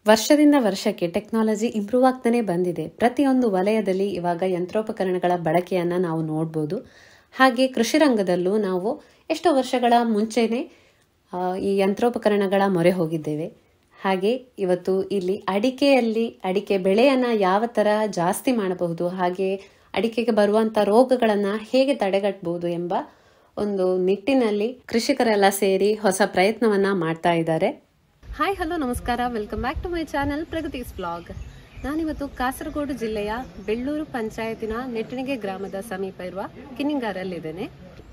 ವರ್ಷದಿಂದ ವರ್ಷಕ್ಕೆ technology improve ಆಗ್ತಾನೆ ಬಂದಿದೆ ಪ್ರತಿಯೊಂದು ವಲಯದಲ್ಲಿ ಇವಾಗ ಯಂತ್ರೋಪಕರಣಗಳ ಬಳಕೆಯನ್ನು ನಾವು ನೋಡ್ಬೋದು ಹಾಗೆ ಕೃಷಿ ರಂಗದಲ್ಲೂ ನಾವು ಎಷ್ಟೋ ವರ್ಷಗಳ ಮುಂಚೆನೆ ಆ, ಈ ಯಂತ್ರೋಪಕರಣಗಳ ಮೊರೆ ಹೋಗಿದ್ದೇವೆ ಹಾಗೆ ಇವತ್ತು ಇಲ್ಲಿ ಅಡಿಕೆಯಲ್ಲಿ ಅಡಿಕೆ ಬೆಳೆಯನ್ನು ಯಾವ ಥರ ಜಾಸ್ತಿ ಮಾಡಬಹುದು ಹಾಗೆ ಅಡಿಕೆಗೆ ಬರುವಂಥ ರೋಗಗಳನ್ನು ಹೇಗೆ ತಡೆಗಟ್ಟಬಹುದು ಎಂಬ ಒಂದು ನಿಟ್ಟಿನಲ್ಲಿ ಕೃಷಿಕರೆಲ್ಲ ಸೇರಿ ಹೊಸ ಪ್ರಯತ್ನವನ್ನ ಮಾಡ್ತಾ ಇದ್ದಾರೆ ಹಾಯ್ ಹಲೋ ನಮಸ್ಕಾರ welcome back to my channel Pragathi's blog ನಾನಿವತ್ತು ಕಾಸರಗೋಡು ಜಿಲ್ಲೆಯ ಬೆಳ್ಳೂರು ಪಂಚಾಯತಿನ ನೆಟ್ಟಣಿಗೆ ಗ್ರಾಮದ ಸಮೀಪ ಇರುವ ಕಿನ್ನಿಂಗಾರಲ್ಲಿದ್ದೇನೆ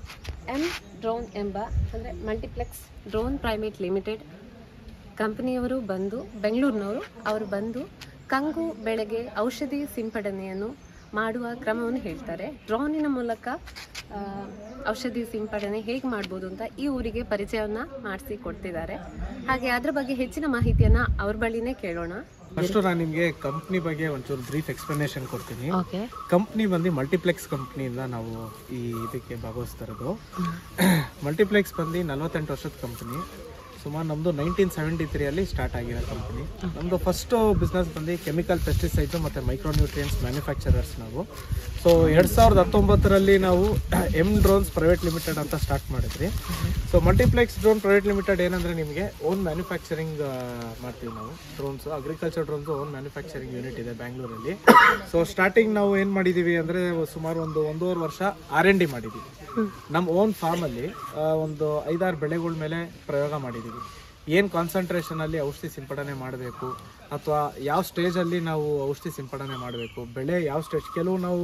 ಎಂ ಡ್ರೋನ್ ಎಂಬ ಅಂದರೆ ಮಲ್ಟಿಪ್ಲೆಕ್ಸ್ ಡ್ರೋನ್ ಪ್ರೈವೇಟ್ ಲಿಮಿಟೆಡ್ ಕಂಪನಿಯವರು ಬಂದು ಬೆಂಗಳೂರಿನವರು ಅವರು ಬಂದು ಕಂಗು ಬೆಳೆಗೆ ಔಷಧಿ ಸಿಂಪಡಣೆಯನ್ನು ಮಾಡುವ ಕ್ರಮವನ್ನು ಹೇಳ್ತಾರೆ ಡ್ರೋನಿನ ಮೂಲಕ ಆ, ಔಷಧಿ ಸಿಂಪಡಣೆ ಹೇಗೆ ಮಾಡ್ಬೋದು ಅಂತ ಈ ಊರಿಗೆ ಪರಿಚಯವನ್ನ ಮಾಡಿಸಿ ಕೊಡ್ತಿದ್ದಾರೆ ಹಾಗೆ ಅದ್ರ ಬಗ್ಗೆ ಹೆಚ್ಚಿನ ಮಾಹಿತಿಯನ್ನ ಅವ್ರ ಬಳಿನೇ ಕೇಳೋಣ ಫಸ್ಟ್ ನಾನು ನಿಮಗೆ ಕಂಪ್ನಿ ಬಗ್ಗೆ ಒಂಚೂರು ಬ್ರೀಫ್ ಎಕ್ಸ್ಪ್ಲನೇಷನ್ ಕೊಡ್ತೀನಿ ಓಕೆ ಕಂಪ್ನಿ ಬಂದು ಮಲ್ಟಿಪ್ಲೆಕ್ಸ್ ಕಂಪ್ನಿಯಿಂದ ನಾವು ಈ ಇದಕ್ಕೆ ಭಾಗವಹಿಸ್ತಾ ಇರೋದು ಮಲ್ಟಿಪ್ಲೆಕ್ಸ್ ಬಂದು ನಲವತ್ತೆಂಟು ವರ್ಷದ ಕಂಪ್ನಿ ಸುಮಾರು ನಮ್ಮದು ನೈನ್ಟೀನ್ ಸೆವೆಂಟಿ ತ್ರೀಯಲ್ಲಿ ಸ್ಟಾರ್ಟ್ ಆಗಿರೋ ಕಂಪ್ನಿ ನಮ್ಮದು ಫಸ್ಟ್ ಬಿಸ್ನೆಸ್ ಬಂದು ಕೆಮಿಕಲ್ ಪೆಸ್ಟಿಸೈಡ್ಸ್ ಮತ್ತು ಮೈಕ್ರೋನ್ಯೂಟ್ರಿಯನ್ಸ್ ಮ್ಯಾನುಫ್ಯಾಕ್ಚರರ್ಸ್ ನಾವು ಸೊ ಎರಡು ಸಾವಿರದ ಹತ್ತೊಂಬತ್ತರಲ್ಲಿ ನಾವು ಎಮ್ ಡ್ರೋನ್ಸ್ ಪ್ರೈವೇಟ್ ಲಿಮಿಟೆಡ್ ಅಂತ ಸ್ಟಾರ್ಟ್ ಮಾಡಿದ್ವಿ so Multiplex drone private limited ಏನಂದ್ರೆ ನಿಮಗೆ ಓನ್ ಮ್ಯಾನುಫ್ಯಾಕ್ಚರಿಂಗ್ ಮಾಡ್ತೀವಿ ನಾವು drones agriculture drones own manufacturing unit ಇದೆ ಬ್ಯಾಂಗ್ಳೂರಲ್ಲಿ ಸೊ ಸ್ಟಾರ್ಟಿಂಗ್ ನಾವು ಏನು ಮಾಡಿದ್ದೀವಿ ಅಂದರೆ ಸುಮಾರು ಒಂದು ಒಂದೂವರೆ ವರ್ಷ ಆರ್ ಎನ್ ಡಿ ಮಾಡಿದ್ದೀವಿ ನಮ್ಮ ಓನ್ ಫಾರ್ಮಲ್ಲಿ ಒಂದು ಐದಾರು ಬೆಳೆಗಳ ಮೇಲೆ ಪ್ರಯೋಗ ಮಾಡಿದ್ದೀವಿ ಏನು ಕಾನ್ಸಂಟ್ರೇಷನಲ್ಲಿ ಔಷಧಿ ಸಿಂಪಡಣೆ ಮಾಡಬೇಕು ಅಥವಾ ಯಾವ ಸ್ಟೇಜಲ್ಲಿ ನಾವು ಔಷಧಿ ಸಿಂಪಡಣೆ ಮಾಡಬೇಕು ಬೆಳೆ ಯಾವ ಸ್ಟೇಜ್ ಕೆಲವು ನಾವು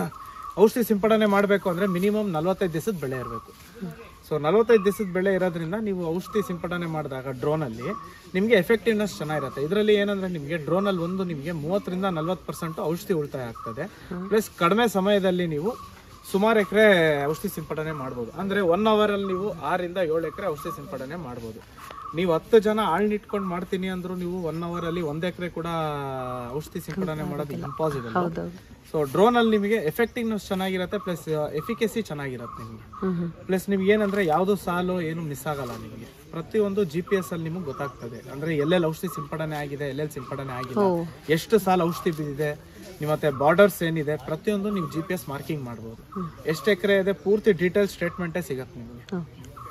ಔಷಧಿ ಸಿಂಪಡಣೆ ಮಾಡಬೇಕು ಅಂದರೆ ಮಿನಿಮಮ್ ನಲವತ್ತೈದು ದಿವಸದ ಬೆಳೆ ಇರಬೇಕು ಸೊ ನಲವತ್ತೈದು ದಿವಸದ ಬೆಳೆ ಇರೋದ್ರಿಂದ ನೀವು ಔಷಧಿ ಸಿಂಪಡಣೆ ಮಾಡಿದಾಗ ಡ್ರೋನಲ್ಲಿ ನಿಮಗೆ ಎಫೆಕ್ಟಿವ್ನೆಸ್ ಚೆನ್ನಾಗಿರುತ್ತೆ ಇದರಲ್ಲಿ ಏನಂದ್ರೆ ನಿಮಗೆ ಡ್ರೋನಲ್ಲಿ ಒಂದು ನಿಮಗೆ ಮೂವತ್ತರಿಂದ ನಲ್ವತ್ತು ಪರ್ಸೆಂಟ್ ಔಷಧಿ ಉಳಿತಾಯ ಆಗ್ತದೆ ಪ್ಲಸ್ ಕಡಿಮೆ ಸಮಯದಲ್ಲಿ ನೀವು ಸುಮಾರು ಎಕರೆ ಔಷಧಿ ಸಿಂಪಡಣೆ ಮಾಡ್ಬೋದು ಅಂದರೆ ಒನ್ ಅವರಲ್ಲಿ ನೀವು ಆರಿಂದ ಏಳು ಎಕರೆ ಔಷಧಿ ಸಿಂಪಡಣೆ ಮಾಡ್ಬೋದು ನೀವು ಹತ್ತು ಜನ ಆಳ್ನಿಟ್ಕೊಂಡು ಮಾಡ್ತೀನಿ ಅಂದ್ರೂ ನೀವು ಒನ್ ಅವರಲ್ಲಿ ಒಂದು ಎಕರೆ ಕೂಡ ಔಷಧಿ ಸಿಂಪಡಣೆ ಮಾಡೋದು ಇಂಪಾಸಿಬಲ್ ಹೌದು ಸೊ ಡ್ರೋನಲ್ಲಿ ನಿಮಗೆ ಎಫೆಕ್ಟಿವ್ನೆಸ್ ಚೆನ್ನಾಗಿರುತ್ತೆ ಪ್ಲಸ್ ಎಫಿಕೆಸಿ ಚೆನ್ನಾಗಿರುತ್ತೆ ನಿಮಗೆ ಹ್ಮ್ ಪ್ಲಸ್ ನಿಮ್ಗೆ ಏನಂದ್ರೆ ಯಾವುದು ಸಾಲು ಏನು ಮಿಸ್ ಆಗಲ್ಲ ನಿಮಗೆ ಪ್ರತಿಯೊಂದು ಜಿ ಪಿ ಎಸ್ ಅಲ್ಲಿ ನಿಮಗೆ ಗೊತ್ತಾಗ್ತದೆ ಅಂದ್ರೆ ಎಲ್ಲೆಲ್ಲಿ ಔಷಧಿ ಸಿಂಪಡಣೆ ಆಗಿದೆ ಎಲ್ಲೆಲ್ಲಿ ಸಿಂಪಡಣೆ ಆಗಿದೆ ಎಷ್ಟು ಸಾಲ ಔಷಧಿ ಬಿದ್ದಿದೆ ನಿಮ್ಮ ಮತ್ತೆ ಬಾರ್ಡರ್ಸ್ ಏನಿದೆ ಪ್ರತಿಯೊಂದು ನೀವು ಜಿ ಪಿ ಎಸ್ ಮಾರ್ಕಿಂಗ್ ಮಾಡ್ಬೋದು ಎಷ್ಟು ಎಕರೆ ಇದೆ ಪೂರ್ತಿ ಡೀಟೇಲ್ ಸ್ಟೇಟ್ಮೆಂಟೇ ಸಿಗತ್ತೆ ನಿಮಗೆ ಹ್ಮ್.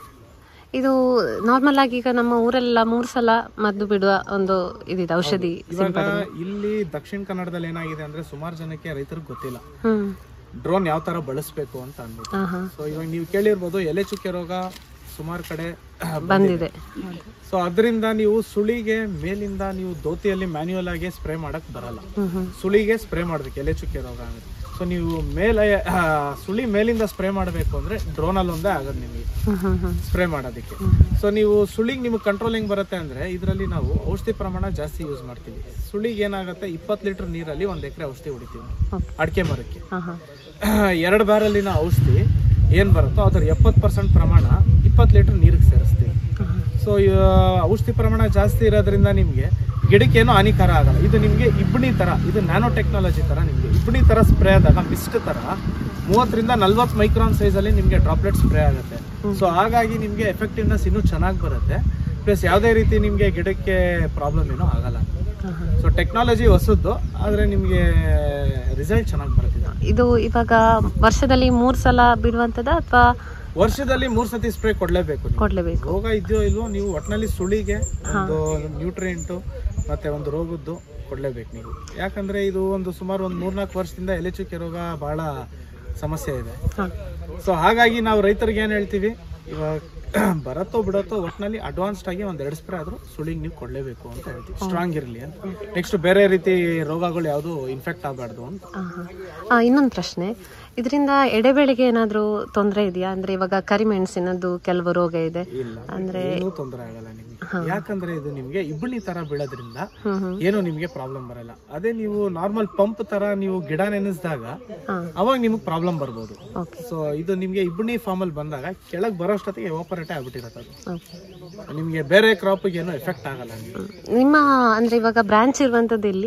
ಇದು ನಾರ್ಮಲ್ ಆಗಿ ಈಗ ನಮ್ಮ ಊರೆಲ್ಲ ಮೂರ್ ಸಲ ಮದ್ದು ಬಿಡುವ ಒಂದು ಇದಿದೆ ಔಷಧಿ ಇವಾಗ ಇಲ್ಲಿ ದಕ್ಷಿಣ ಕನ್ನಡದಲ್ಲಿ ಏನಾಗಿದೆ ಅಂದ್ರೆ ಸುಮಾರು ಜನಕ್ಕೆ ರೈತರಿಗೆ ಗೊತ್ತಿಲ್ಲ ಹ್ಮ್ ಡ್ರೋನ್ ಯಾವ ತರ ಬಳಸಬೇಕು ಅಂತ ಅಂದ್ಬಿಟ್ಟು ಹಾ ಹಾ ಸೊ ಇವಾಗ ನೀವು ಕೇಳಿರ್ಬೋದು ಎಲೆ ಚುಕ್ಕೆ ರೋಗ ಸುಮಾರು ಕಡೆ ಬಂದಿದೆ ಸೊ ಅದರಿಂದ ನೀವು ಸುಳಿಗೆ ಮೇಲಿಂದ ನೀವು ದೋತಿಯಲ್ಲಿ ಮ್ಯಾನ್ಯುಯಲ್ ಆಗಿ ಸ್ಪ್ರೇ ಮಾಡಕ್ ಬರಲ್ಲ ಹ್ಮ್ ಹ್ಮ್ ಸುಳಿಗೆ ಸ್ಪ್ರೇ ಮಾಡ್ಬೇಕು ಎಲೆ ಚುಕ್ಕೆ ರೋಗ ಅಂದ್ರೆ ಸೊ ನೀವು ಮೇಲೆ ಆ, ಸುಳಿ ಮೇಲಿಂದ ಸ್ಪ್ರೇ ಮಾಡಬೇಕು ಅಂದ್ರೆ ಡ್ರೋನಲ್ಲಿ ಒಂದೇ ಆಗೋದು ನಿಮಗೆ ಹ್ಮ್ ಹ್ಮ್ ಹ್ಮ್ ಸ್ಪ್ರೇ ಮಾಡೋದಕ್ಕೆ ಸೊ ನೀವು ಸುಳಿಗೆ ನಿಮ್ಗೆ ಕಂಟ್ರೋಲ್ ಹೆಂಗ್ ಬರುತ್ತೆ ಅಂದ್ರೆ ಇದರಲ್ಲಿ ನಾವು ಔಷಧಿ ಪ್ರಮಾಣ ಜಾಸ್ತಿ ಯೂಸ್ ಮಾಡ್ತೀವಿ ಸುಳಿಗೆ ಏನಾಗುತ್ತೆ ಇಪ್ಪತ್ತು ಲೀಟರ್ ನೀರಲ್ಲಿ ಒಂದ್ ಎಕರೆ ಔಷಧಿ ಹೊಡಿತೀವಿ Okay. ಅಡಿಕೆ ಮರಕ್ಕೆ ಹಾ ಹಾ ಎರಡು ಬ್ಯಾರಲ್ಲಿನ ಔಷಧಿ ಏನ್ ಬರುತ್ತೋ ಅದ್ರ ಎಪ್ಪತ್ತು ಪರ್ಸೆಂಟ್ ಪ್ರಮಾಣ ಇಪ್ಪತ್ತು ಲೀಟರ್ ನೀರಿಗೆ ಸೇರಿಸ್ತೀವಿ ಸೊ ಔಷಧಿ ಪ್ರಮಾಣ ಜಾಸ್ತಿ ಇರೋದ್ರಿಂದ ನಿಮಗೆ ಗಿಡಕ್ಕೇನು ಹಾನಿಕಾರ ಆಗಲ್ಲ ಇದು ನಿಮಗೆ ಇಬ್ಬಣಿ ತರ ಇದು ನ್ಯಾನೋ ಟೆಕ್ನಾಲಜಿ ತರ ನಿಮಗೆ ಇಬ್ಬಣಿ ತರ ಸ್ಪ್ರೇ ಆದಾಗ ಮಿಸ್ಟ್ ತರ ಮೂವತ್ತರಿಂದ ನಲ್ವತ್ತು ಮೈಕ್ರಾನ್ ಸೈಜ್ ಅಲ್ಲಿ ನಿಮಗೆ ಡ್ರಾಪ್ಲೆಟ್ ಸ್ಪ್ರೇ ಆಗುತ್ತೆ ಸೊ ಹಾಗಾಗಿ ನಿಮಗೆ ಎಫೆಕ್ಟಿವ್ನೆಸ್ ಇನ್ನೂ ಚೆನ್ನಾಗಿ ಬರುತ್ತೆ ಪ್ಲಸ್ ಯಾವುದೇ ರೀತಿ ನಿಮಗೆ ಗಿಡಕ್ಕೆ ಪ್ರಾಬ್ಲಮ್ ಏನೂ ಆಗಲ್ಲ ಹಾ ಹಾ ಸೊ ಟೆಕ್ನಾಲಜಿ ಹೊಸದ್ದು ಆದರೆ ನಿಮಗೆ ರಿಸಲ್ಟ್ ಚೆನ್ನಾಗಿ ಬರುತ್ತೆ ಇದು ಇವಾಗ ವರ್ಷದಲ್ಲಿ ಮೂರ್ ಸಲ ಬಿಡುವಂತದ ಅಥವಾ ವರ್ಷದಲ್ಲಿ ಮೂರ್ ಸತಿ ಸ್ಪ್ರೇ ಕೊಡ್ಲೇಬೇಕು ನೀವು. ಕೊಡ್ಲೇಬೇಕು ರೋಗ ಇದೆಯೋ ಇಲ್ವೋ ನೀವು ಒಟ್ಟಿನಲ್ಲಿ ಸುಳಿಗೆ ಒಂದು ನ್ಯೂಟ್ರಿಯೆಂಟು ಮತ್ತೆ ಒಂದು ರೋಗದ್ದು ಕೊಡ್ಲೇಬೇಕು ನೀವು ಯಾಕಂದ್ರೆ ಇದು ಒಂದು ಸುಮಾರು ಒಂದು ಮೂರ್ನಾಲ್ಕು ವರ್ಷದಿಂದ ಎಲೆ ಚುಕ್ಕೆ ರೋಗ ಬಹಳ ಸಮಸ್ಯೆ ಇದೆ ಹಾ ಸೊ ಹಾಗಾಗಿ ನಾವು ರೈತರಿಗೆ ಏನು ಹೇಳ್ತೀವಿ ಇವಾಗ ಬರತ್ತೋ ಬಿಡತ್ತೋ ಒಟ್ಟಿನಲ್ಲಿ ಅಡ್ವಾನ್ಸ್ಡ್ ಆಗಿ ಒಂದ್ ಎರಡು ಸ್ಪ್ರೇ ಆದ್ರೂ ಸುಳಿಗೆ ನೀವು ಕೊಡ್ಲೇಬೇಕು ಅಂತ ಹೇಳ್ತೀವಿ ಸ್ಟ್ರಾಂಗ್ ಇರಲಿ ಅಂತ ನೆಕ್ಸ್ಟ್ ಬೇರೆ ರೀತಿ ರೋಗಗಳು ಯಾವುದು ಇನ್ಫೆಕ್ಟ್ ಆಗಬಾರ್ದು ಅಂತ ಆ, ಇನ್ನೊಂದು ಪ್ರಶ್ನೆ ಇದರಿಂದ ಎಡೆಬೆಳೆಗೆ ಏನಾದ್ರೂ ತೊಂದರೆ ಇದೆಯಾ ಅಂದ್ರೆ ಇವಾಗ ಕರಿಮೆಣಸಿನದ್ದು ಕೆಲವು ರೋಗ ಇದೆ ಇಲ್ಲ ಅಂದ್ರೆ ಏನೂ ತೊಂದರೆ ಆಗಲ್ಲ ನಿಮಗೆ ಯಾಕಂದ್ರೆ ಇದು ನಿಮ್ಗೆ ಇಬ್ಬನಿ ತರ ಬೀಳೋದ್ರಿಂದ ಹ್ಮ್ ಹ್ಮ್ ಏನು ನಿಮ್ಗೆ ಪ್ರಾಬ್ಲಮ್ ಬರಲ್ಲ ಅದೇ ನೀವು ನಾರ್ಮಲ್ ಪಂಪ್ ತರ ನೀವು ಗಿಡ ನೆನೆಸಿದಾಗ ಹಾ ಅವಾಗ ನಿಮಗೆ ಪ್ರಾಬ್ಲಮ್ ಬರ್ಬೋದು ಓಕೆ ಸೊ ಇದು ನಿಮ್ಗೆ ಇಬ್ಬನಿ ಫಾರ್ಮ್ ಅಲ್ಲಿ ಬಂದಾಗ ಕೆಳಗ್ ಬರೋಷ್ಟೊತ್ತಿಗೆ ಎವಾಪರೇಟೇ ಆಗ್ಬಿಟ್ಟಿರತ್ತೆ ಅದು ಓಕೆ ನಿಮ್ಗೆ ಬೇರೆ ಕ್ರಾಪ್ ಏನು ಎಫೆಕ್ಟ್ ಆಗಲ್ಲ ನಿಮ್ಗೆ ನಿಮ್ಮ ಅಂದ್ರೆ ಇವಾಗ ಬ್ರಾಂಚ್ ಇರುವಂತದ್ದು ಇಲ್ಲಿ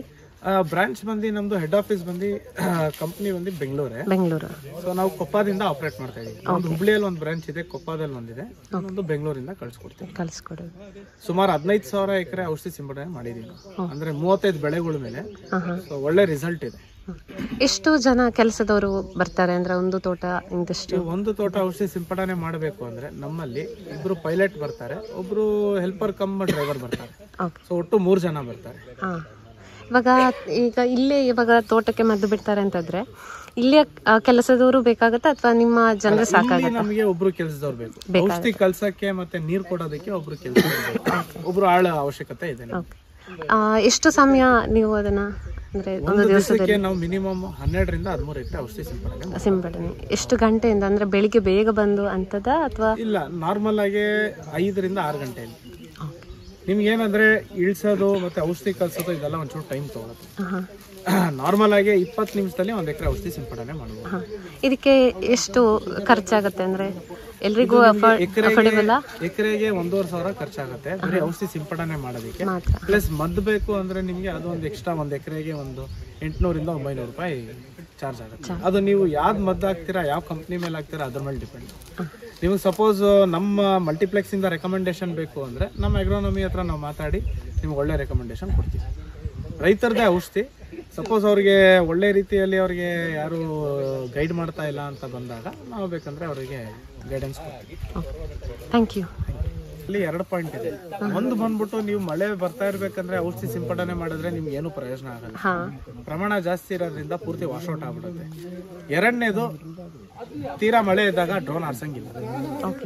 ಬ್ರಾಂಚ್ ಬಂದು ನಮ್ದು ಹೆಡ್ ಆಫೀಸ್ ಬಂದು ಕಂಪ್ನಿ ಬಂದು ಬೆಂಗಳೂರೇ ಬೆಂಗಳೂರು ಸೊ ನಾವು ಕೊಪ್ಪದಿಂದ ಆಪರೇಟ್ ಮಾಡ್ತಾ ಇದೀವಿ ಒಂದು ಹುಬ್ಳಿಯಲ್ಲಿ ಒಂದು ಬ್ರಾಂಚ್ ಇದೆ ಕೊಪ್ಪದಲ್ಲಿ ಒಂದಿದೆ ಇನ್ನೊಂದು ಬೆಂಗಳೂರಿಂದ ಕಳ್ಸಿಕೊಡ್ತೀವಿ ಕಲಿಸ್ಕೊಡು ಸುಮಾರು ಹದಿನೈದು ಸಾವಿರ ಎಕರೆ ಔಷಧಿ ಸಿಂಪಡಣೆ ಮಾಡಿದೀವಿ ನಾವು. ಅಂದ್ರೆ ಮೂವತ್ತೈದು ಬೆಳೆಗಳ ಮೇಲೆ ಹಾಂ ಹಾಂ ಸೊ ಒಳ್ಳೆ ರಿಸಲ್ಟ್ ಇದೆ ಎಷ್ಟು ಜನ ಕೆಲಸದವರು ಬರ್ತಾರೆ ಅಂದ್ರೆ ಒಂದು ತೋಟ ಇಂದಷ್ಟು ನೀವು ಒಂದು ತೋಟ ಔಷಧಿ ಸಿಂಪಡಣೆ ಮಾಡಬೇಕು ಅಂದ್ರೆ ನಮ್ಮಲ್ಲಿ ಇಬ್ರು ಪೈಲಟ್ ಬರ್ತಾರೆ ಒಬ್ರು ಹೆಲ್ಪರ್ ಕಮ್ ಡ್ರೈವರ್ ಬರ್ತಾರೆ ಓಕೆ ಸೊ ಒಟ್ಟು ಮೂರು ಜನ ಬರ್ತಾರೆ ಹಾಂ ಇವಾಗ ಈಗ ಇಲ್ಲೇ ಇವಾಗ ತೋಟಕ್ಕೆ ಮದ್ದು ಬಿಡ್ತಾರೆ ಅಂತಂದ್ರೆ ಇಲ್ಲೇ ಆ, ಕೆಲಸದವರು ಬೇಕಾಗತ್ತಾ ಅಥವಾ ನಿಮ್ಮ ಜನರು ಇಲ್ಲಿ ಸಾಕಾಗತ್ತಾ ನಮಗೆ ಒಬ್ರು ಕೆಲಸದವ್ರು ಬೇಕು ಔಷಧಿ ಕಲ್ಸಕ್ಕೆ ಮತ್ತೆ ನೀರ್ ಕೊಡೋದಕ್ಕೆ ಒಬ್ರು ಕೆಲಸ ಒಬ್ರು ಆಳ ಅವಶ್ಯಕತೆ ಇದೆ ನಮ್ಗೆ. ಓಕೆ ಆ, ಎಷ್ಟು ಸಮಯ ನೀವು ಅದನ್ನ ಅಂದ್ರೆ ಒಂದು ಒಂದು ದಿವಸದಲ್ಲಿ ದಿವಸಕ್ಕೆ ನಾವು ಮಿನಿಮಮ್ ಹನ್ನೆರಡರಿಂದ ಹದಿಮೂರು ಎಕರೆ ಔಷಧಿ ಸಿಂಪಡಣೆ ಮಾಡ್ತೀವಿ. ಸಿಂಪಡಣೆ ಎಷ್ಟು ಗಂಟೆಯಿಂದ ಅಂದ್ರೆ ಬೆಳಿಗ್ಗೆ ಬೇಗ ಬಂದು ಅಂತದ ಅಥವಾ ಇಲ್ಲ ನಾರ್ಮಲ್ ಆಗಿ ಐದರಿಂದ ಆರು ಗಂಟೆಯಲ್ಲಿ ನಿಮ್ಗೆ ಏನಂದ್ರೆ ಇಳ್ಸೋದು ಮತ್ತೆ ಔಷಧಿ ಕಲ್ಸೋದು ಇದೆಲ್ಲ ಒಂಚೂರು ಟೈಮ್ ತಗೊಳುತ್ತೆ ಹಾಂ ನಾರ್ಮಲ್ ಆಗಿ ಇಪ್ಪತ್ತು ನಿಮಿಷದಲ್ಲಿ ಒಂದ್ ಎಕರೆ ಔಷಧಿ ಸಿಂಪಡಣೆ ಮಾಡಬಹುದು ಹಾಂ ಇದಕ್ಕೆ ಎಷ್ಟು ಖರ್ಚಾಗತ್ತೆ ಅಂದ್ರೆ ಎಲ್ರಿಗೂ ಅಫೋರ್ಡೆಬಲ್ ಎಕರೆಗೆ ಒಂದೂವರೆ ಸಾವಿರ ಖರ್ಚಾಗುತ್ತೆ ಬರೀ ಔಷಧಿ ಸಿಂಪಡಣೆ ಮಾಡೋದಕ್ಕೆ ಮಾತ್ರ ಪ್ಲಸ್ ಮದ್ದು ಬೇಕು ಅಂದ್ರೆ ನಿಮ್ಗೆ ಅದು ಒಂದು ಎಕ್ಸ್ಟ್ರಾ ಒಂದ್ ಎಕರೆಗೆ ಒಂದು ಎಂಟ್ನೂರಿಂದ ಒಂಬೈನೂರು ರೂಪಾಯಿ ಚಾರ್ಜ್ ಆಗುತ್ತೆ ಅದು ನೀವು ಯಾವ್ದು ಮದ್ದು ಹಾಕ್ತೀರಾ ಯಾವ ಕಂಪ್ನಿ ಮೇಲೆ ಹಾಕ್ತೀರಾ ಅದ್ರ ಮೇಲೆ ಡಿಪೆಂಡ್ ನಿಮಗೆ ಸಪೋಸ್ ನಮ್ಮ ಮಲ್ಟಿಪ್ಲೆಕ್ಸ್ ಇಂದ ರೆಕಮೆಂಡೇಶನ್ ಬೇಕು ಅಂದ್ರೆ ನಮ್ಮ ಅಗ್ರೋನಮಿ ಹತ್ರ ನಾವು ಮಾತಾಡಿ ನಿಮ್ಗೆ ಒಳ್ಳೆ ರೆಕಮೆಂಡೇಶನ್ ಕೊಡ್ತೀವಿ ರೈತರದೇ ಔಷಧಿ ಸಪೋಸ್ ಅವ್ರಿಗೆ ಒಳ್ಳೆ ರೀತಿಯಲ್ಲಿ ಅವ್ರಿಗೆ ಯಾರು ಗೈಡ್ ಮಾಡ್ತಾ ಇಲ್ಲ ಅಂತ ಬಂದಾಗ ನಾವು ಬೇಕಂದ್ರೆ ಅವರಿಗೆ ಗೈಡೆನ್ಸ್ ಕೊಡ್ತೀವಿ ಥ್ಯಾಂಕ್ ಯು ಇಲ್ಲಿ ಎರಡು ಪಾಯಿಂಟ್ ಇದೆ ಒಂದು ಬಂದ್ಬಿಟ್ಟು ನೀವು ಮಳೆ ಬರ್ತಾ ಇರ್ಬೇಕಂದ್ರೆ ಔಷಧಿ ಸಿಂಪಡಣೆ ಮಾಡಿದ್ರೆ ನಿಮ್ಗೆ ಏನು ಪ್ರಯೋಜನ ಆಗಲ್ಲ ಹಾಂ ಪ್ರಮಾಣ ಜಾಸ್ತಿ ಇರೋದ್ರಿಂದ ಪೂರ್ತಿ ವಾಶ್ಔಟ್ ಆಗ್ಬಿಡುತ್ತೆ ಎರಡನೇದು ತೀರಾ ಮಳೆ ಇದ್ದಾಗ ಡ್ರೋನ್ ಆರ್ಸಂಗಿಲ್ಲ ಓಕೆ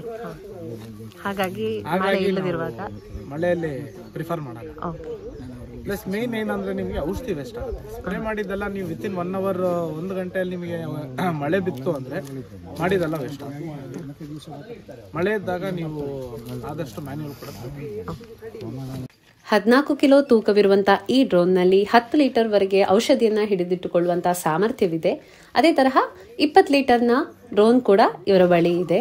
ಹಾಗಾಗಿ ಮಳೆ ಹಾಗಾಗಿ ಇಲ್ಲದಿರುವಾಗ ನಾವು ಮಳೆಯಲ್ಲಿ ಪ್ರಿಫರ್ ಮಾಡಲ್ಲ ಓಕೆ ಪ್ಲಸ್ ಮೇನ್ ಏನಂದ್ರೆ ನಿಮಗೆ ಔಷಧಿ ವೇಸ್ಟ್ ಆಗುತ್ತೆ ಸ್ಪ್ರೇ ಮಾಡಿದ್ದೆಲ್ಲ ನೀವು ವಿತಿನ್ ಒನ್ ಅವರ್ ಒಂದು ಗಂಟೆಯಲ್ಲಿ ನಿಮಗೆ ಮಳೆ ಬಿತ್ತು ಅಂದ್ರೆ ಮಾಡಿದೆಲ್ಲ ವೇಸ್ಟ್ ಆಗುತ್ತೆ ಮಳೆ ಇದ್ದಾಗ ನೀವು ಆದಷ್ಟು ಮ್ಯಾನ್ಯುವಲ್ ಕೂಡ ಹದಿನಾಲ್ಕು ಕಿಲೋ ತೂಕವಿರುವಂಥ ಈ ಡ್ರೋನ್ನಲ್ಲಿ ಹತ್ತು ಲೀಟರ್ವರೆಗೆ ಔಷಧಿಯನ್ನು ಹಿಡಿದಿಟ್ಟುಕೊಳ್ಳುವಂಥ ಸಾಮರ್ಥ್ಯವಿದೆ ಅದೇ ತರಹ ಇಪ್ಪತ್ತು ಲೀಟರ್ನ ಡ್ರೋನ್ ಕೂಡ ಇವರ ಬಳಿ ಇದೆ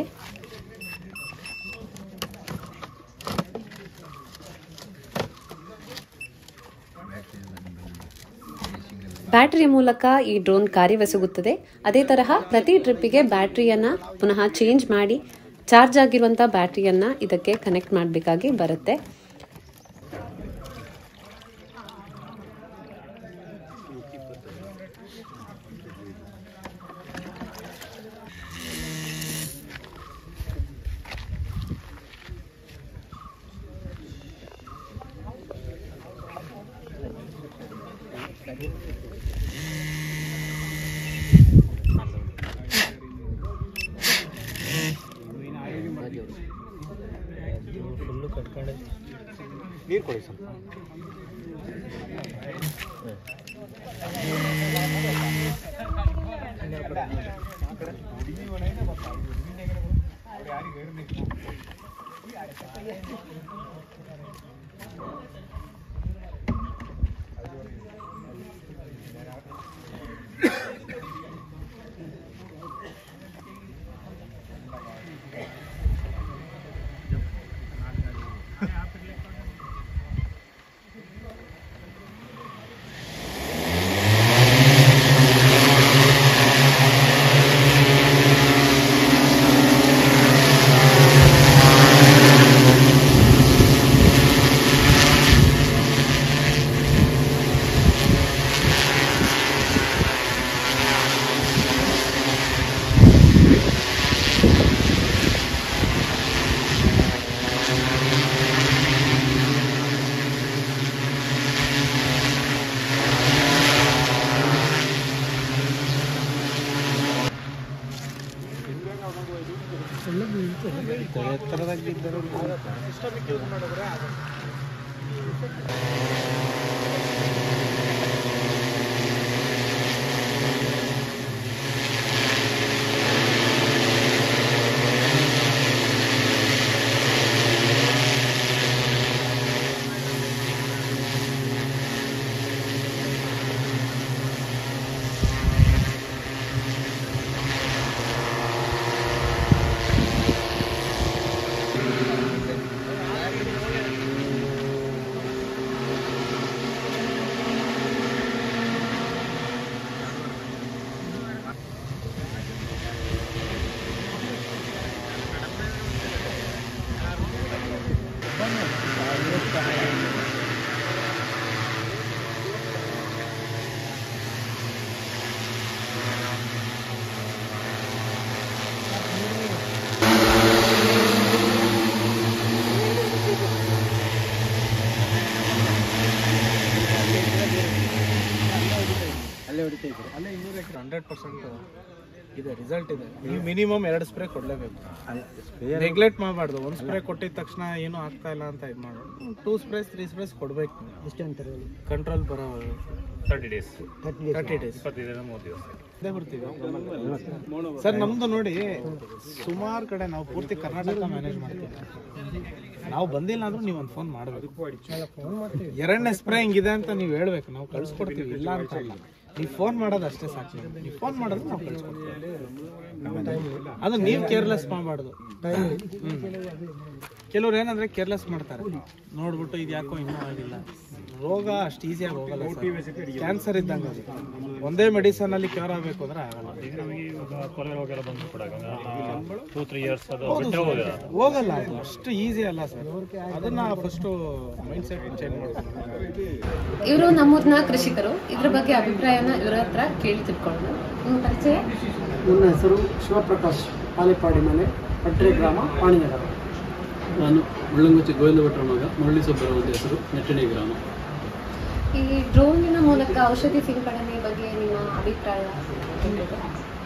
ಬ್ಯಾಟರಿ ಮೂಲಕ ಈ ಡ್ರೋನ್ ಕಾರ್ಯವೆಸಗುತ್ತದೆ ಅದೇ ತರಹ ಪ್ರತಿ ಟ್ರಿಪ್ಪಿಗೆ ಬ್ಯಾಟರಿಯನ್ನು ಪುನಃ ಚೇಂಜ್ ಮಾಡಿ ಚಾರ್ಜ್ ಆಗಿರುವಂಥ ಬ್ಯಾಟರಿಯನ್ನು ಇದಕ್ಕೆ ಕನೆಕ್ಟ್ ಮಾಡಬೇಕಾಗಿ ಬರುತ್ತೆ ನೀರು ಕೊಡಿ ಸ್ವಲ್ಪ ಎತ್ತರದಾಗಿದ್ದರೂ ಸಿಸ್ಟಮಿಕ್ ಯೂಸ್ ಮಾಡಿದ್ರೆ ಆಗುತ್ತೆ. ಹೊಡಿತಾ ಇದ್ದಾರೆ ಅಲ್ಲೇ ಇನ್ನೂರು ಎಕರೆ ಹಂಡ್ರೆಡ್ ಪರ್ಸೆಂಟ್ ಇದೆ ರಿಸಲ್ಟ್ ಇದೆ ನೀವು ಮಿನಿಮಮ್ ಎರಡು ಸ್ಪ್ರೇ ಕೊಡಲೇಬೇಕು ನೆಗ್ಲೆಕ್ಟ್ ಮಾಡಬಾರ್ದು ಒಂದು ಸ್ಪ್ರೇ ಕೊಟ್ಟಿದ ತಕ್ಷಣ ಏನೂ ಆಗ್ತಾ ಇಲ್ಲ ಅಂತ ಇದು ಮಾಡೋದು ಟೂ ಸ್ಪ್ರೇಸ್ ತ್ರೀ ಸ್ಪ್ರೇಸ್ ಕೊಡಬೇಕು ಎಷ್ಟು ಅಂತಾರೆ ಹೇಳಿ ಕಂಟ್ರೋಲ್ ಬರೋ thirty days thirty thirty days ಇಪ್ಪತ್ತೈದರಿಂದ ಮೂವತ್ತು ದಿವಸ ಇದೇ ಬರ್ತೀವಿ ಸರ್ ನಮ್ದು ನೋಡಿ ಸುಮಾರು ಕಡೆ ನಾವು ಪೂರ್ತಿ ಕರ್ನಾಟಕ ಮ್ಯಾನೇಜ್ ಮಾಡ್ತೀವಿ ನಾವು ಬಂದಿಲ್ಲ ಅಂದ್ರೂ ನೀವು ಒಂದು ಫೋನ್ ಮಾಡಬೇಕು ಎರಡನೇ ಸ್ಪ್ರೇ ಹಿಂಗಿದೆ ಅಂತ ನೀವು ಹೇಳ್ಬೇಕು ನಾವು ಕಳ್ಸ್ಕೊಡ್ತೀವಿ ಇಲ್ಲ ಅಂತ ಅಲ್ಲ ನೀವು ಫೋನ್ ಮಾಡೋದು ಅಷ್ಟೇ ಸಾಕು ನೀವು ಫೋನ್ ಮಾಡೋದು ನಾವು ಕಳ್ಸ್ಕೊಡ್ತೀವಿ ಅದು ನೀವು ಕೇರ್ಲೆಸ್ ಮಾಡಬಾರ್ದು ಕೆಲವ್ರು ಏನಂದ್ರೆ ಕೇರ್ಲೆಸ್ ಮಾಡ್ತಾರೆ ನೋಡ್ಬಿಟ್ಟು ಇದು ಯಾಕೋ ಇನ್ನೂ ಆಗಿಲ್ಲ ರೋಗ ಅಷ್ಟು ಈಸಿಯಾಗಿ ಹೋಗಲ್ಲ ಕ್ಯಾನ್ಸರ್ ಇದ್ದಂಗೆ ಅದು ಒಂದೇ ಮೆಡಿಸನ್ ಅಲ್ಲಿ ಕ್ಯೂರ್ ಆಗಬೇಕು ಅಂದ್ರೆ ಆಗಲ್ಲ ಈಗ ನಮಗೆ ಇವಾಗ ಕೊಲೆ ರೋಗ ಎಲ್ಲ ಬಂದು ಕೂಡ ಟೂ ತ್ರೀ ಇಯರ್ಸ್ ಅದು ಬಿಟ್ಟರೆ ಹೋಗಿಲ್ಲ ಹೋಗಲ್ಲ ಅದು ಅಷ್ಟು ಈಸಿ ಅಲ್ಲ ಸರ್ ಅದನ್ನ ಫಸ್ಟ್ ಮೈಂಡ್ ಸೆಟ್ ಚೇಂಜ್ ಮಾಡ್ಕೊಂಡು ಇವರು ನಮ್ಮೂರಿನ ಕೃಷಿಕರು ಇದ್ರ ಬಗ್ಗೆ ಅಭಿಪ್ರಾಯನ ಇವರ ಹತ್ರ ಕೇಳಿ ತಿಳ್ಕೊಳ್ಳೋಣ ನಿಮ್ಮ ಪರಿಚಯ ನನ್ನ ಹೆಸರು ಶಿವಪ್ರಕಾಶ್ ಪಾಲಿಪಾಡಿ ಮನೆ ಪಟ್ರೆ ಗ್ರಾಮ ಪಾಣಿನಗರ ನಾನು ಮುಳ್ಳಂಗುಚ್ಚಿ ಗೋವಿಂದ ಭಟ್ರ ಮಗ ಮುರಳಿ ಸುಬ್ಬರವರ ಹೆಸರು ನೆಟ್ಟಣಿ ಗ್ರಾಮ ಈ ಡ್ರೋನಿನ ಮೂಲಕ ಔಷಧಿ ಸಿಂಪಡಣೆ ಬಗ್ಗೆ ನಿಮ್ಮ ಅಭಿಪ್ರಾಯ ಹೇಗಿದೆ?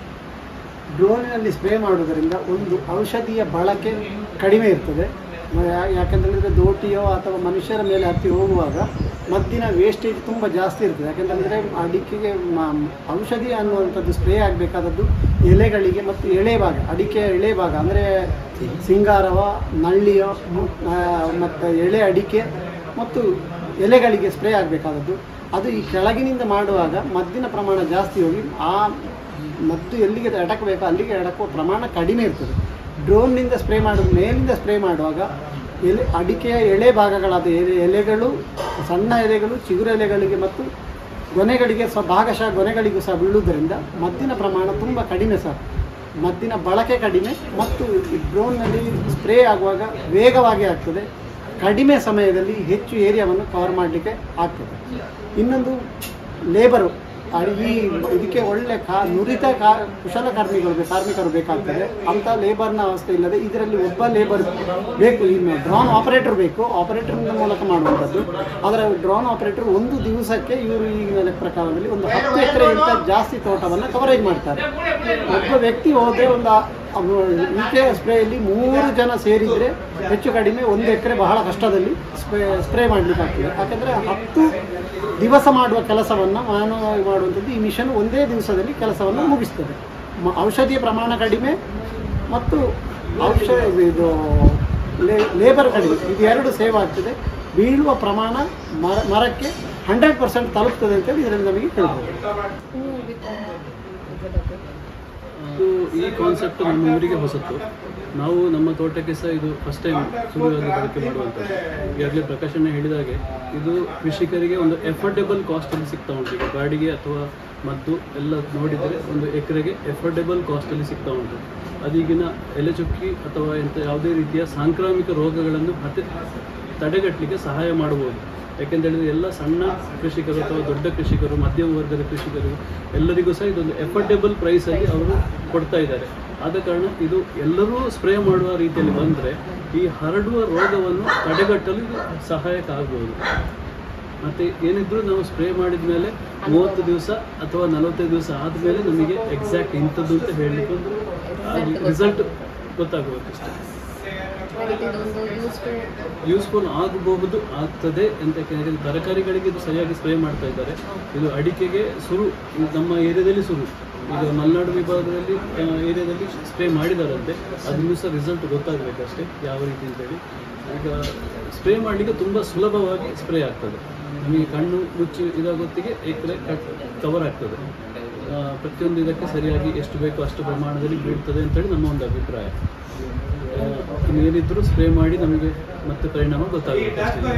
ಡ್ರೋನಿನಲ್ಲಿ ಸ್ಪ್ರೇ ಮಾಡುವುದರಿಂದ ಒಂದು ಔಷಧಿಯ ಬಳಕೆ ಕಡಿಮೆ ಇರ್ತದೆ ಮ- ಯಾ- ಯಾಕಂತಂದ್ರೆ ದೋಟಿಯೋ ಅಥವಾ ಮನುಷ್ಯರ ಮೇಲೆ ಹತ್ತಿ ಹೋಗುವಾಗ ಮದ್ದಿನ ವೇಸ್ಟೇಜ್ ತುಂಬ ಜಾಸ್ತಿ ಇರ್ತದೆ ಯಾಕಂತಂದರೆ ಅಡಿಕೆಗೆ ಮ- ಔಷಧಿ ಅನ್ನುವಂಥದ್ದು ಸ್ಪ್ರೇ ಆಗಬೇಕಾದದ್ದು ಎಲೆಗಳಿಗೆ ಮತ್ತು ಎಳೆ ಭಾಗ ಅಡಿಕೆಯ ಎಳೆ ಭಾಗ ಅಂದರೆ ಸಿಂಗಾರವ ನಳ್ಳಿಯೋ ಮತ್ತು ಎಳೆ ಅಡಿಕೆ ಮತ್ತು ಎಲೆಗಳಿಗೆ ಸ್ಪ್ರೇ ಆಗಬೇಕಾದದ್ದು ಅದು ಈ ಕೆಳಗಿನಿಂದ ಮಾಡುವಾಗ ಮದ್ದಿನ ಪ್ರಮಾಣ ಜಾಸ್ತಿ ಹೋಗಿ ಆ ಮದ್ದು ಎಲ್ಲಿಗೆ ಎಡಕಬೇಕು ಅಲ್ಲಿಗೆ ಎಡಕುವ ಪ್ರಮಾಣ ಕಡಿಮೆ ಇರ್ತದೆ ಡ್ರೋನ್ನಿಂದ ಸ್ಪ್ರೇ ಮಾಡುವ ಮೇಲಿಂದ ಸ್ಪ್ರೇ ಮಾಡುವಾಗ ಎಲೆ ಅಡಿಕೆಯ ಎಳೆ ಭಾಗಗಳಾದ ಎಲೆ ಎಲೆಗಳು ಸಣ್ಣ ಎಲೆಗಳು ಚಿಗುರು ಎಲೆಗಳಿಗೆ ಮತ್ತು ಗೊನೆಗಳಿಗೆ ಸಹ ಭಾಗಶಃ ಗೊನೆಗಳಿಗೂ ಸಹ ಬೀಳುವುದರಿಂದ ಮದ್ದಿನ ಪ್ರಮಾಣ ತುಂಬ ಕಡಿಮೆ ಸರ್ ಮದ್ದಿನ ಬಳಕೆ ಕಡಿಮೆ ಮತ್ತು ಈ ಡ್ರೋನ್ನಲ್ಲಿ ಸ್ಪ್ರೇ ಆಗುವಾಗ ವೇಗವಾಗಿ ಆಗ್ತದೆ ಕಡಿಮೆ ಸಮಯದಲ್ಲಿ ಹೆಚ್ಚು ಏರಿಯಾವನ್ನು ಕವರ್ ಮಾಡಲಿಕ್ಕೆ ಆಗ್ತದೆ ಇನ್ನೊಂದು ಲೇಬರು ಈ ಇದಕ್ಕೆ ಒಳ್ಳೆ ಕಾ ನುರಿತ ಕಾ ಕುಶಲಕರ್ಮಿಗಳು ಕಾರ್ಮಿಕರು ಬೇಕಾಗ್ತದೆ ಅಂಥ ಲೇಬರ್ನ ಅವಸ್ಥೆ ಇಲ್ಲದೆ ಇದರಲ್ಲಿ ಒಬ್ಬ ಲೇಬರ್ ಬೇಕು ಇನ್ನು ಡ್ರೋನ್ ಆಪರೇಟರ್ ಬೇಕು ಆಪರೇಟರ್ನ ಮೂಲಕ ಮಾಡುವಂಥದ್ದು ಅದರ ಡ್ರೋನ್ ಆಪರೇಟರ್ ಒಂದು ದಿವಸಕ್ಕೆ ಇವರು ಈಗಿನ ಲೆಕ್ಕ ಪ್ರಕಾರದಲ್ಲಿ ಒಂದು ಹತ್ತು ಎಕರೆಗಿಂತ ಜಾಸ್ತಿ ತೋಟವನ್ನು ಕವರೇಜ್ ಮಾಡ್ತಾರೆ ಒಬ್ಬ ವ್ಯಕ್ತಿ ಹೋದರೆ ಒಂದು ಈಕೆ ಸ್ಪ್ರೇಯಲ್ಲಿ ಮೂರು ಜನ ಸೇರಿದರೆ ಹೆಚ್ಚು ಕಡಿಮೆ ಒಂದು ಎಕರೆ ಬಹಳ ಕಷ್ಟದಲ್ಲಿ ಸ್ಪ್ರೇ ಸ್ಪ್ರೇ ಮಾಡಲಿಕ್ಕೆ ಆಗ್ತದೆ ಯಾಕಂದರೆ ಹತ್ತು ದಿವಸ ಮಾಡುವ ಕೆಲಸವನ್ನು ಮಾನವವಾಗಿ ಮಾಡುವಂಥದ್ದು ಈ ಮಿಷನ್ ಒಂದೇ ದಿವಸದಲ್ಲಿ ಕೆಲಸವನ್ನು ಮುಗಿಸ್ತದೆ ಮ- ಔಷಧಿಯ ಪ್ರಮಾಣ ಕಡಿಮೆ ಮತ್ತು ಔಷಧ ಇದು ಲೇಬರ್ ಕಡಿಮೆ ಇದು ಎರಡು ಸೇವ್ ಆಗ್ತದೆ ಬೀಳುವ ಪ್ರಮಾಣ ಮರ ಮರಕ್ಕೆ ಹಂಡ್ರೆಡ್ ಪರ್ಸೆಂಟ್ ತಲುಪ್ತದೆ ಅಂತೇಳಿ ಇದರಲ್ಲಿ ನಮಗೆ ಹೇಳ್ಬೋದು ನಿಮ್ಮ ಅಭಿಪ್ರಾಯ ಇದ್ರ ಬಗ್ಗೆ ಇದು ಈ ಕಾನ್ಸೆಪ್ಟ್ ನಮ್ಮ ಊರಿಗೆ ಹೊಸತು ನಾವು ನಮ್ಮ ತೋಟಕ್ಕೆ ಸಹ ಇದು ಫಸ್ಟ್ ಟೈಮ್ ಸುಲಭವಾಗಿ ಬಳಕೆ ಮಾಡುವಂಥದ್ದು ಈಗಾಗಲೇ ಪ್ರಕಾಶನ ಹೇಳಿದಾಗೆ ಇದು ಕೃಷಿಕರಿಗೆ ಒಂದು ಎಫೋರ್ಡೆಬಲ್ ಕಾಸ್ಟಲ್ಲಿ ಸಿಗ್ತಾ ಉಂಟು ಈಗ ಬಾಡಿಗೆ ಅಥವಾ ಮದ್ದು ಎಲ್ಲ ನೋಡಿದರೆ ಒಂದು ಎಕರೆಗೆ ಎಫೋರ್ಡೆಬಲ್ ಕಾಸ್ಟಲ್ಲಿ ಸಿಗ್ತಾ ಉಂಟು ಅದೀಗಿನ ಎಲೆ ಚುಕ್ಕಿ ಅಥವಾ ಎಂಥ ಯಾವುದೇ ರೀತಿಯ ಸಾಂಕ್ರಾಮಿಕ ರೋಗಗಳನ್ನು ಮತ್ತೆ ತಡೆಗಟ್ಟಲಿಕ್ಕೆ ಸಹಾಯ ಮಾಡಬಹುದು ಯಾಕೆಂತೇಳಿದ್ರೆ ಎಲ್ಲ ಸಣ್ಣ ಕೃಷಿಕರು ಅಥವಾ ದೊಡ್ಡ ಕೃಷಿಕರು ಮಧ್ಯಮ ವರ್ಗದ ಕೃಷಿಕರು ಎಲ್ಲರಿಗೂ ಸಹ ಇದೊಂದು ಎಫೋರ್ಡೆಬಲ್ ಪ್ರೈಸಲ್ಲಿ ಅವರು ಕೊಡ್ತಾ ಇದ್ದಾರೆ ಆದ ಕಾರಣ ಇದು ಎಲ್ಲರೂ ಸ್ಪ್ರೇ ಮಾಡುವ ರೀತಿಯಲ್ಲಿ ಬಂದರೆ ಈ ಹರಡುವ ರೋಗವನ್ನು ತಡೆಗಟ್ಟಲು ಇದು ಸಹಾಯಕ ಆಗ್ಬೋದು ಮತ್ತು ಏನಿದ್ರು ನಾವು ಸ್ಪ್ರೇ ಮಾಡಿದ ಮೇಲೆ ಮೂವತ್ತು ದಿವಸ ಅಥವಾ ನಲವತ್ತೈದು ದಿವಸ ಆದಮೇಲೆ ನಮಗೆ ಎಕ್ಸಾಕ್ಟ್ ಇಂಥದ್ದು ಅಂತ ಹೇಳಲಿಕ್ಕೆ ಒಂದು ರಿಸಲ್ಟ್ ಗೊತ್ತಾಗಬೇಕಷ್ಟೇ ಹಾಗಾಗಿ ಇದೊಂದು ಯೂಸ್ಫುಲ್ ಯೂಸ್ಫುಲ್ ಆಗಬಹುದು ಆಗ್ತದೆ ಅಂತ ಯಾಕಂದ್ರೆ ತರಕಾರಿಗಳಿಗೆ ಇದು ಸರಿಯಾಗಿ ಸ್ಪ್ರೇ ಮಾಡ್ತಾ ಇದ್ದಾರೆ ಇದು ಅಡಿಕೆಗೆ ಸುರು ಇದು ನಮ್ಮ ಏರಿಯಾದಲ್ಲಿ ಸುರು ಈಗ ಮಲೆನಾಡು ವಿಭಾಗದಲ್ಲಿ ಆ, ಏರಿಯಾದಲ್ಲಿ ಸ್ಪ್ರೇ ಮಾಡಿದಾರಂತೆ ಅದನ್ನು ಸಹ ರಿಸಲ್ಟ್ ಗೊತ್ತಾಗಬೇಕಷ್ಟೇ ಯಾವ ರೀತಿ ಅಂತೇಳಿ ಈಗ ಸ್ಪ್ರೇ ಮಾಡಲಿಕ್ಕೆ ತುಂಬ ಸುಲಭವಾಗಿ ಸ್ಪ್ರೇ ಆಗ್ತದೆ ನಮಗೆ ಕಣ್ಣು ಮುಚ್ಚಿ ಇದಾಗೊತ್ತಿಗೆ ಎಕರೆ ಕಟ್ ಕವರ್ ಆಗ್ತದೆ ಆ, ಪ್ರತಿಯೊಂದು ಇದಕ್ಕೆ ಸರಿಯಾಗಿ ಎಷ್ಟು ಬೇಕೋ ಅಷ್ಟು ಪ್ರಮಾಣದಲ್ಲಿ ಬೀಳ್ತದೆ ಅಂತೇಳಿ ನಮ್ಮ ಒಂದು ಅಭಿಪ್ರಾಯ ಆ, ಇನ್ನೇನಿದ್ರು ಸ್ಪ್ರೇ ಮಾಡಿ ನಮಗೆ ಮತ್ತೆ ಪರಿಣಾಮ ಗೊತ್ತಾಗುತ್ತೆ ಅಷ್ಟೇ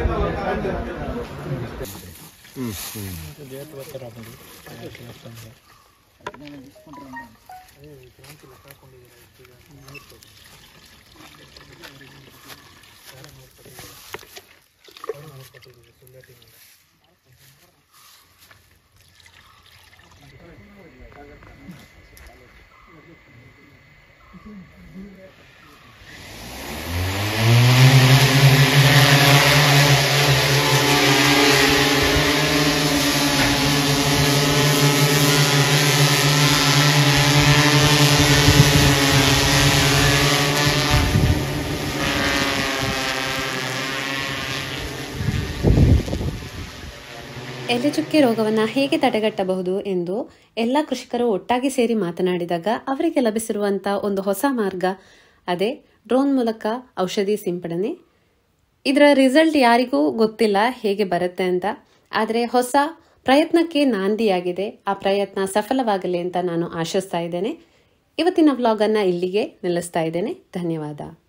ಎಲೆಚುಕ್ಕೆ ರೋಗವನ್ನು ಹೇಗೆ ತಡೆಗಟ್ಟಬಹುದು ಎಂದು ಎಲ್ಲ ಕೃಷಿಕರು ಒಟ್ಟಾಗಿ ಸೇರಿ ಮಾತನಾಡಿದಾಗ ಅವರಿಗೆ ಲಭಿಸಿರುವಂಥ ಒಂದು ಹೊಸ ಮಾರ್ಗ ಅದೇ ಡ್ರೋನ್ ಮೂಲಕ ಔಷಧಿ ಸಿಂಪಡಣೆ ಇದರ ರಿಸಲ್ಟ್ ಯಾರಿಗೂ ಗೊತ್ತಿಲ್ಲ ಹೇಗೆ ಬರುತ್ತೆ ಅಂತ ಆದರೆ ಹೊಸ ಪ್ರಯತ್ನಕ್ಕೆ ನಾಂದಿಯಾಗಿದೆ ಆ ಪ್ರಯತ್ನ ಸಫಲವಾಗಲಿ ಅಂತ ನಾನು ಆಶಿಸ್ತಾ ಇದ್ದೇನೆ ಇವತ್ತಿನ ವ್ಲಾಗನ್ನು ಇಲ್ಲಿಗೆ ನಿಲ್ಲಿಸ್ತಾ ಇದ್ದೇನೆ ಧನ್ಯವಾದ